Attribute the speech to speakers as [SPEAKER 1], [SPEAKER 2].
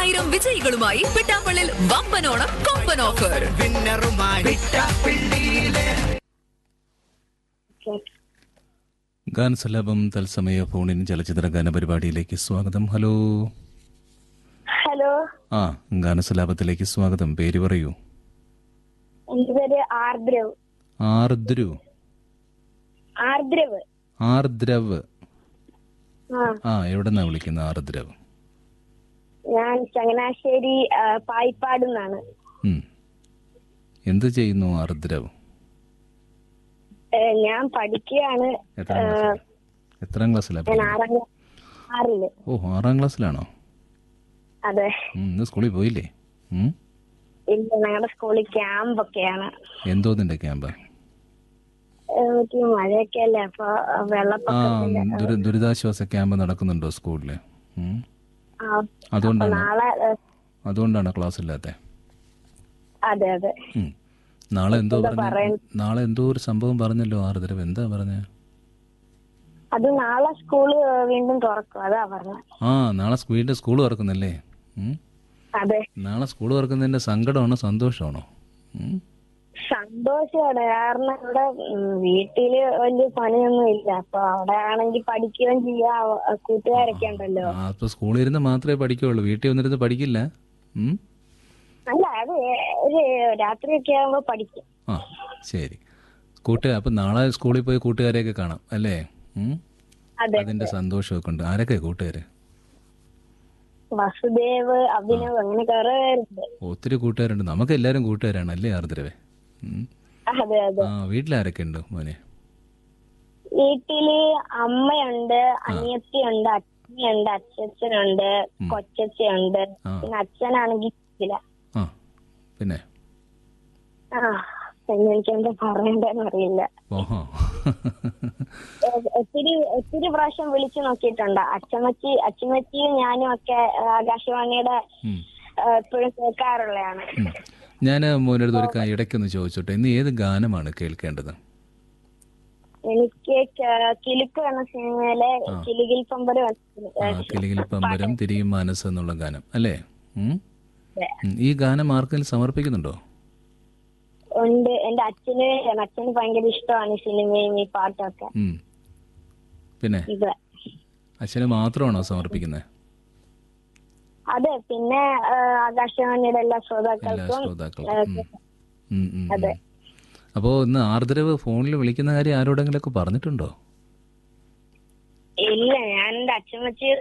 [SPEAKER 1] അയ്യായിരം വിജയികളുമായി പിട്ടാപ്പള്ളിൽ വമ്പനോണം കൊമ്പൻ ഓഫർ
[SPEAKER 2] വിന്നറുമായി
[SPEAKER 3] ഗാനസലാപം തത്സമയ ഫോണിൻ ചലച്ചിത്ര ഗാന പരിപാടിയിലേക്ക് സ്വാഗതം ഹലോ
[SPEAKER 4] ഹലോ
[SPEAKER 3] ആ ഗാനസലാപത്തിലേക്ക് സ്വാഗതം പേര് പറയൂ
[SPEAKER 4] എന്റെ പേര് ആർദ്രവ്
[SPEAKER 3] ആർദ്രു
[SPEAKER 4] ആർദ്രവ്
[SPEAKER 3] ആർദ്രവ്
[SPEAKER 4] ആ
[SPEAKER 3] ആ എവിടെന്നാ വിളിക്കുന്നത് ആർദ്രവ്
[SPEAKER 4] ഞാൻ ചങ്ങനാശ്ശേരി ആ, പായിപ്പാട് നിന്നാണ്
[SPEAKER 3] ഉം. എന്ത് ചെയ്യുന്നു ആർദ്രവ്
[SPEAKER 4] ഏ, ഞാൻ പഠിക്കുകയാണ്
[SPEAKER 3] എത്രാം ക്ലാസ്സിലാ എത്രാം ക്ലാസ്സിലാ
[SPEAKER 4] ഞാൻ
[SPEAKER 3] പഠിക്കുന്നത്?
[SPEAKER 4] ആറാം ക്ലാ- ആറില്
[SPEAKER 3] ഓ ആറാം ക്ലാസ്സിലാണോ
[SPEAKER 4] അതെ
[SPEAKER 3] ഉം, ഇന്ന് സ്കൂളിൽ പോയില്ലേ ഉം?
[SPEAKER 4] ഇല്ല ഞങ്ങളുടെ സ്കൂളിൽ ക്യാമ്പ് ഒക്കെയാണ്
[SPEAKER 3] എന്തോ നിന്റെ ക്യാമ്പ്
[SPEAKER 4] ഏ, മറ്റേ മഴയൊക്കെ അല്ലേ അപ്പൊ
[SPEAKER 3] ആ
[SPEAKER 4] വെള്ളപ്പൊക്കത്തിന്റെ
[SPEAKER 3] ദുരി ദുരിതാശ്വാസ ക്യാമ്പ് നടക്കുന്നുണ്ടോ സ്കൂളിൽ ഉം?
[SPEAKER 4] ആ, അപ്പൊ
[SPEAKER 3] അതുകൊണ്ടാണ്
[SPEAKER 4] നാളെ ഏ,
[SPEAKER 3] അതുകൊണ്ടാണ് ക്ലാസ് ഇല്ലാത്തത്
[SPEAKER 4] അതെ അതെ
[SPEAKER 3] ഉം. നാളെ എന്തോ
[SPEAKER 4] എന്താ
[SPEAKER 3] പറഞ്ഞു
[SPEAKER 4] പറയാൻ?
[SPEAKER 3] നാളെ എന്തോ ഒരു സംഭവം പറഞ്ഞല്ലോ ആർദ്രവ് എന്താ പറഞ്ഞ
[SPEAKER 4] അത് നാളെ സ്കൂള് വീണ്ടും തുറക്കും അതാ പറഞ്ഞ
[SPEAKER 3] ആ നാളെ സ് വീണ്ടും സ്കൂൾ തുറക്കുന്നല്ലേ ഉം?
[SPEAKER 4] അതെ
[SPEAKER 3] നാളെ സ്കൂൾ തുറക്കുന്നതിന്റെ സങ്കടമാണോ സന്തോഷമാണോ ഉം?
[SPEAKER 4] സന്തോഷമാണ് കാരണം ഇവിടെ ഉം, വീട്ടില് വലിയ പണിയൊന്നും ഇല്ല അപ്പൊ അവിടെ ആണെങ്കിൽ പഠിക്കുകയും ചെയ്യാം അവ- കൂട്ടുകാരൊക്കെ ഉണ്ടല്ലോ
[SPEAKER 3] ആ അപ്പൊ സ്കൂളിൽ ഇരുന്ന് മാത്രമേ പഠിക്കുള്ളൂ വീട്ടിൽ വന്നിരുന്ന് പഠിക്കില്ല ഉം?
[SPEAKER 4] അല്ല അത് ഒരു രാത്രിയൊക്കെ ആകുമ്പോ പഠിക്കും
[SPEAKER 3] ആ ശരി കൂട്ടുകാർ അപ്പൊ നാളെ സ്കൂളിൽ പോയി കൂട്ടുകാരെയൊക്കെ കാണാം അല്ലേ ഉം?
[SPEAKER 4] അതെ
[SPEAKER 3] അതിന്റെ സന്തോഷമൊക്കെ ഉണ്ട് ആരൊക്കെ കൂട്ടുകാര്
[SPEAKER 4] വസുദേവ് അഭിനവ് അങ്ങനെ കുറെ പേരുണ്ട്
[SPEAKER 3] ഒത്തിരി കൂട്ടുകാരുണ്ട് നമുക്ക് എല്ലാവരും കൂട്ടുകാരാണ് അല്ലേ ആർദ്രവേ ഉം?
[SPEAKER 4] അതെ അതെ
[SPEAKER 3] ആ വീട്ടിലാരൊക്കെ ഉണ്ട് മോനെ
[SPEAKER 4] വീട്ടില് അമ്മയുണ്ട് അനിയത്തിയുണ്ട് അച്ഛനുണ്ട് അച്ഛനുണ്ട് കൊച്ചച്ഛയുണ്ട്
[SPEAKER 3] ആ.
[SPEAKER 4] പിന്നെ അച്ഛനാണെങ്കിൽ ഇല്ല
[SPEAKER 3] ആ പിന്നെ
[SPEAKER 4] ആ പിന്നെ എനിക്ക് എന്താ പറയണ്ടെന്ന് അറിയില്ല
[SPEAKER 3] ഓഹോ
[SPEAKER 4] ഒ- ഒത്തിരി ഒത്തിരി പ്രാവശ്യം വിളിച്ചു നോക്കിയിട്ടുണ്ട് അച്ഛമ്മച്ചി അച്ഛമ്മച്ചിയും ഞാനും ഒക്കെ ആ, ആകാശവാണിയുടെ
[SPEAKER 3] ഉം.
[SPEAKER 4] ആ, എപ്പോഴും കേൾക്കാറുള്ളതാണ്
[SPEAKER 3] ഞാൻ മോനടുത്ത് ഒരു കാര്യം ഇടയ്ക്കൊന്ന് ചോദിച്ചോട്ടെ ഇന്ന് ഏത് ഗാനമാണ് കേൾക്കേണ്ടത്
[SPEAKER 4] എനിക്ക് ക- കിലുക്ക് എന്ന സിനിമയിലെ കിലുകിൽ പമ്പരം
[SPEAKER 3] ആ കിളികിൽ പമ്പരം തിരിയും മനസ്സ് എന്നുള്ള ഗാനം അല്ലേ ഉം? ഉം. ഈ ഗാനം ആർക്കെങ്കിലും സമർപ്പിക്കുന്നുണ്ടോ
[SPEAKER 4] ഉണ്ട് എന്റെ അച്ഛന് അച്ഛന് ഭയങ്കര ഇഷ്ടമാണ് ഈ സിനിമയും ഈ പാട്ടൊക്കെ
[SPEAKER 3] ഉം. പിന്നെ
[SPEAKER 4] ഇത്
[SPEAKER 3] അച്ഛന് മാത്രമാണോ സമർപ്പിക്കുന്നത്
[SPEAKER 4] അതെ പിന്നെ ആ, ആകാശവാണിയുടെ എല്ലാ
[SPEAKER 3] എല്ലാ
[SPEAKER 4] ശ്രോതാക്കൾക്കും
[SPEAKER 3] ശ്രോതാക്കൾക്കും ഉം. ഉം, ഉം, ഉം. അപ്പോ ഇന്ന് ആർദ്രവ് ഫോണിൽ വിളിക്കുന്ന കാര്യം ആരോടെങ്കിലൊക്കെ പറഞ്ഞിട്ടുണ്ടോ
[SPEAKER 4] ഇല്ല ഞാൻ എന്റെ അച്ഛമ്മച്ചി